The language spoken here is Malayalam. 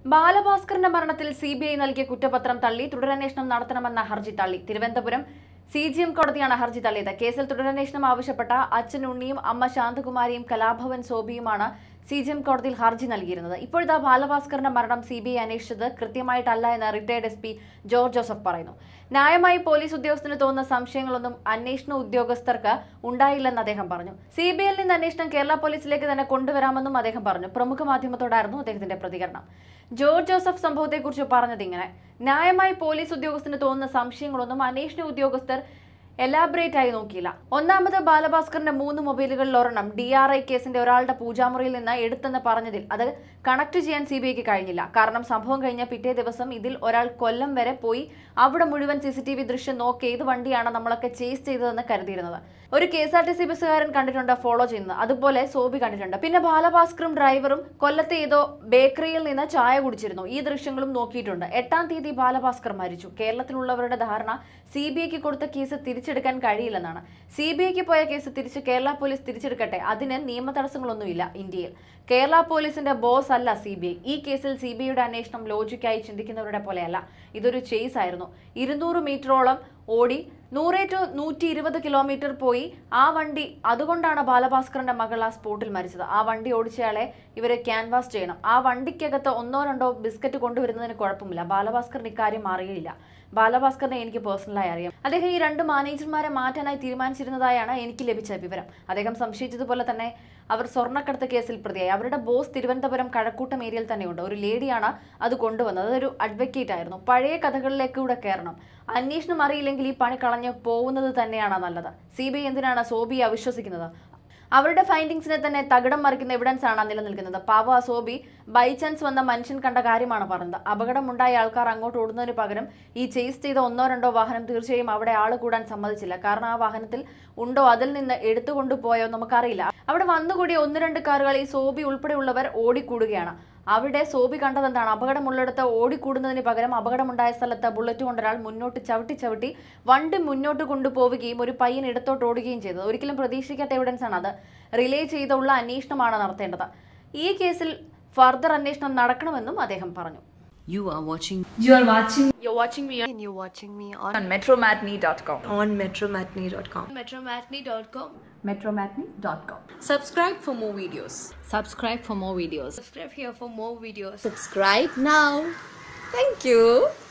ബാലഭാസ്കറിന്റെ മരണത്തിൽ സി ബി ഐ നൽകിയ കുറ്റപത്രം തള്ളി തുടരന്വേഷണം നടത്തണമെന്ന ഹർജി തള്ളി തിരുവനന്തപുരം സി ജി എം കോടതിയാണ് ഹർജി തള്ളിയത് കേസിൽ തുടരന്വേഷണം ആവശ്യപ്പെട്ട അച്ഛൻ ഉണ്ണിയും അമ്മ ശാന്തകുമാരിയും കലാഭവൻ സോബിയുമാണ് സി ജി എം കോടതിയിൽ ഹർജി നൽകിയിരുന്നത് ഇപ്പോഴത്തെ ബാലഭാസ്കറിന്റെ മരണം സി ബി ഐ അന്വേഷിച്ചത് കൃത്യമായിട്ടല്ല എന്ന് retired S P George Joseph പറയുന്നു ന്യായമായി പോലീസ് ഉദ്യോഗസ്ഥന് തോന്നുന്ന സംശയങ്ങളൊന്നും അന്വേഷണ ഉദ്യോഗസ്ഥർക്ക് ഉണ്ടായില്ലെന്ന് അദ്ദേഹം പറഞ്ഞു സി ബി ഐയിൽ നിന്ന് അന്വേഷണം കേരള പോലീസിലേക്ക് തന്നെ കൊണ്ടുവരാമെന്നും അദ്ദേഹം പറഞ്ഞു പ്രമുഖ മാധ്യമത്തോടായിരുന്നു അദ്ദേഹത്തിന്റെ പ്രതികരണം ജോർജ് ജോസഫ് സംഭവത്തെക്കുറിച്ച് പറഞ്ഞത് ഇങ്ങനെ ന്യായമായി പോലീസ് ഉദ്യോഗസ്ഥന് തോന്നുന്ന സംശയങ്ങളൊന്നും അന്വേഷണ ഉദ്യോഗസ്ഥർ എലാബറേറ്റ് ആയി നോക്കിയില്ല ഒന്നാമത് ബാലഭാസ്കറിന്റെ മൂന്ന് മൊബൈലുകളിൽ ഒരെണ്ണം ഡി ആർ ഐ കേസിന്റെ ഒരാളുടെ പൂജാമുറിയിൽ നിന്ന് എടുത്തെന്ന് പറഞ്ഞതിൽ അത് കണക്ട് ചെയ്യാൻ സി ബി ഐക്ക് കഴിഞ്ഞില്ല കാരണം സംഭവം കഴിഞ്ഞ പിറ്റേ ദിവസം ഇതിൽ ഒരാൾ കൊല്ലം വരെ പോയി അവിടെ മുഴുവൻ സി സി ടി വി ദൃശ്യം നോക്കി ഏത് വണ്ടിയാണ് നമ്മളൊക്കെ ചേസ് ചെയ്തതെന്ന് കരുതിയിരുന്നത് ഒരു K S R T C ബസ്സുകാരൻ കണ്ടിട്ടുണ്ട് ഫോളോ ചെയ്യുന്നത് അതുപോലെ സോബി കണ്ടിട്ടുണ്ട് പിന്നെ ബാലഭാസ്കറും ഡ്രൈവറും കൊല്ലത്തെ ഏതോ ബേക്കറിയിൽ നിന്ന് ചായ കുടിച്ചിരുന്നു ഈ ദൃശ്യങ്ങളും നോക്കിയിട്ടുണ്ട് എട്ടാം തീയതി ബാലഭാസ്കർ മരിച്ചു കേരളത്തിലുള്ളവരുടെ ധാരണ സി ബി ഐക്ക് കൊടുത്ത കേസ് തിരിച്ചെടുക്കാൻ കഴിയില്ലെന്നാണ് സി ബി ഐക്ക് പോയ കേസ് തിരിച്ച് കേരള പോലീസ് തിരിച്ചെടുക്കട്ടെ അതിന് നിയമ തടസ്സങ്ങളൊന്നുമില്ല ഇന്ത്യയിൽ കേരള പോലീസിന്റെ ബോസ് അല്ല സി ബി ഐ ഈ കേസിൽ സി ബി ഐയുടെ അന്വേഷണം ലോജിക്കായി ചിന്തിക്കുന്നവരുടെ പോലെയല്ല ഇതൊരു ചേസ് ആയിരുന്നു ഇരുന്നൂറ് മീറ്ററോളം ഓടി നൂറ് ടു നൂറ്റി ഇരുപത് കിലോമീറ്റർ പോയി ആ വണ്ടി അതുകൊണ്ടാണ് ബാലഭാസ്കറിന്റെ മകൾ ആ സ്പോട്ടിൽ മരിച്ചത് ആ വണ്ടി ഓടിച്ചയാളെ ഇവരെ ക്യാൻവാസ് ചെയ്യണം ആ വണ്ടിക്കകത്ത് ഒന്നോ രണ്ടോ ബിസ്ക്കറ്റ് കൊണ്ടുവരുന്നതിന് കുഴപ്പമില്ല ബാലഭാസ്കറിന് ഇക്കാര്യം അറിയില്ല ബാലഭാസ്കറിനെ എനിക്ക് പേഴ്സണലായി അറിയാം അദ്ദേഹം ഈ രണ്ട് മാനേജർമാരെ മാറ്റാനായി തീരുമാനിച്ചിരുന്നതായാണ് എനിക്ക് ലഭിച്ച വിവരം അദ്ദേഹം സംശയിച്ചതുപോലെ തന്നെ അവർ സ്വർണ്ണക്കടത്ത് കേസിൽ പ്രതിയായി അവരുടെ ബോസ് തിരുവനന്തപുരം കഴക്കൂട്ടം ഏരിയയിൽ തന്നെയുണ്ട് ഒരു ലേഡിയാണ് അത് കൊണ്ടുവന്നത് അതൊരു അഡ്വക്കേറ്റ് ആയിരുന്നു പഴയ കഥകളിലേക്ക് കൂടെ കയറണം അന്വേഷണം അറിയില്ലെങ്കിൽ ഈ പണി കളഞ്ഞ് പോകുന്നത് തന്നെയാണ് നല്ലത് സി ബി ഐ എന്തിനാണ് സോബിയെ അവിശ്വസിക്കുന്നത് അവരുടെ ഫൈൻഡിങ്സിനെ തന്നെ തകിടം മറിക്കുന്ന എവിഡൻസ് ആണ് നിലനിൽക്കുന്നത് പാവ ആ സോബി ബൈ ചാൻസ് വന്ന മനുഷ്യൻ കണ്ട കാര്യമാണ് പറഞ്ഞത് അപകടമുണ്ടായ ആൾക്കാർ അങ്ങോട്ട് ഓടുന്നതിന് പകരം ഈ ചേസ് ചെയ്ത ഒന്നോ രണ്ടോ വാഹനം തീർച്ചയായും അവിടെ ആള് കൂടാൻ സമ്മതിച്ചില്ല കാരണം ആ വാഹനത്തിൽ ഉണ്ടോ അതിൽ നിന്ന് എടുത്തുകൊണ്ടു പോയോ നമുക്കറിയില്ല അവിടെ വന്നുകൂടിയ ഒന്ന് രണ്ട് കാറുകൾ ഈ സോബി ഉൾപ്പെടെയുള്ളവർ ഓടിക്കൂടുകയാണ് അവിടെ സോബി കണ്ടതെന്താണ് അപകടമുള്ളിടത്ത് ഓടിക്കൂടുന്നതിന് പകരം അപകടമുണ്ടായ സ്ഥലത്ത് ബുള്ളറ്റ് കൊണ്ടൊരാൾ മുന്നോട്ട് ചവിട്ടി ചവിട്ടി വണ്ടി മുന്നോട്ട് കൊണ്ടുപോവുകയും ഒരു പയ്യൻ ഇടത്തോട്ട് ഓടുകയും ചെയ്തത് ഒരിക്കലും പ്രതീക്ഷിക്കാത്ത എവിഡൻസ് ആണ് അത് റിലേ ചെയ്തുള്ള അന്വേഷണമാണ് നടത്തേണ്ടത് ഈ കേസിൽ ഫർദർ അന്വേഷണം നടക്കണമെന്നും അദ്ദേഹം പറഞ്ഞു You are watching You are watching You're watching me and you're watching me on, on metromatney.com. on metromatney.com. metromatney.com. metromatney.com. Subscribe for more videos. subscribe for more videos. Subscribe here for more videos. Subscribe now. Thank you.